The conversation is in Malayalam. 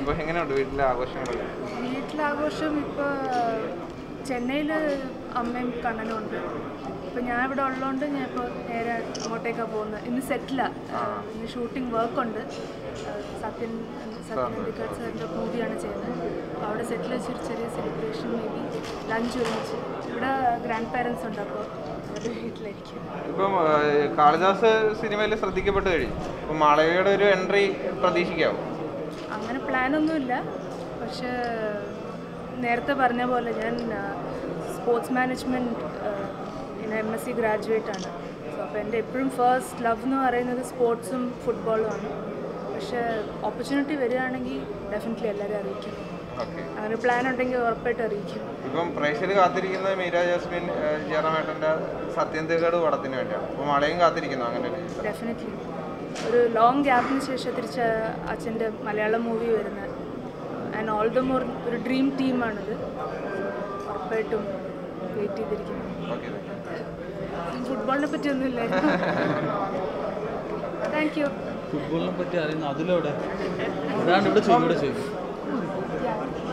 അപ്പോൾ എങ്ങനെയുണ്ട് വീട്ടിലെ ആഘോഷങ്ങളൊക്കെ വീട്ടിലാഘോഷം ഇപ്പോൾ ചെന്നൈയിൽ അമ്മയും കണ്ണനും ഉണ്ട് ഇപ്പം ഞാൻ ഇവിടെ ഉള്ളതുകൊണ്ട് ഞാൻ ഇപ്പോൾ നേരെ അങ്ങോട്ടേക്കാണ് പോകുന്നത് ഇന്ന് സെറ്റിലാണ് ഇന്ന് ഷൂട്ടിംഗ് വർക്കുണ്ട് സത്യൻ സത്യൻ അന്തിക്കാട് സാറിൻ്റെ മൂവിയാണ് ചെയ്യുന്നത് അപ്പോൾ അവിടെ സെറ്റിൽ വെച്ചൊരു ചെറിയ സെലിബ്രേഷൻ മേ ബി ലഞ്ച് ഒരുമിച്ച് ഇവിടെ ഗ്രാൻഡ് പാരൻസ് ഉണ്ട് അപ്പോൾ അവരുടെ വീട്ടിലായിരിക്കും ഇപ്പം ആ, കാളിദാസ് സിനിമയിൽ ശ്രദ്ധിക്കപ്പെട്ട് കഴിഞ്ഞു അപ്പം മാളവികയുടെ ഒരു എൻട്രി പ്രതീക്ഷിക്കാവോ അങ്ങനെ പ്ലാനൊന്നുമില്ല പക്ഷേ നേരത്തെ പറഞ്ഞ പോലെ ഞാൻ സ്പോർട്സ് മാനേജ്മെൻറ്റ് പിന്നെ എം എസ് സി ഗ്രാജുവേറ്റ് ആണ് സോ അപ്പോൾ എൻ്റെ എപ്പോഴും ഫസ്റ്റ് ലവ് എന്ന് പറയുന്നത് സ്പോർട്സും ഫുട്ബോളും ആണ് പക്ഷേ ഓപ്പർച്യൂണിറ്റി വരികയാണെങ്കിൽ ഡെഫിനറ്റ്ലി എല്ലാവരും അറിയിക്കും ഓക്കെ അങ്ങനെ പ്ലാൻ ഉണ്ടെങ്കിൽ ഉറപ്പായിട്ട് അറിയിക്കും ഇപ്പം പ്രേക്ഷകർ കാത്തിരിക്കുന്നത് മീര ജാസ്മിൻ ആ, ജയറാമേട്ടൻ്റെ സത്യന്തികേട് പടത്തിന് വേണ്ടിയാണ് അപ്പോൾ മളയും കാത്തിരിക്കുന്നു അങ്ങനെ ഒരു ചിത്രം. ഡെഫിനറ്റ്ലി ഒരു ലോങ് ഗ്യാപ്പിന് ശേഷം തിരിച്ച് അച്ഛൻ്റെ മലയാളം മൂവി വരുന്നത് ആൻഡ് ഓൾ ദ മോർ ഒരു ഡ്രീം ടീമാണിത് ഉറപ്പായിട്ടും വെയിറ്റ് ചെയ്തിരിക്കുന്നു ഓക്കെ ഫുട്ബോളിനെ പറ്റിയൊന്നുമില്ല താങ്ക് യു ഫുട്ബോളിനെ പറ്റി അറിയുന്ന അതിലൂടെ അതാണ് ഇവിടെ ചോദിക്കും ഇവിടെ ചോദിക്കും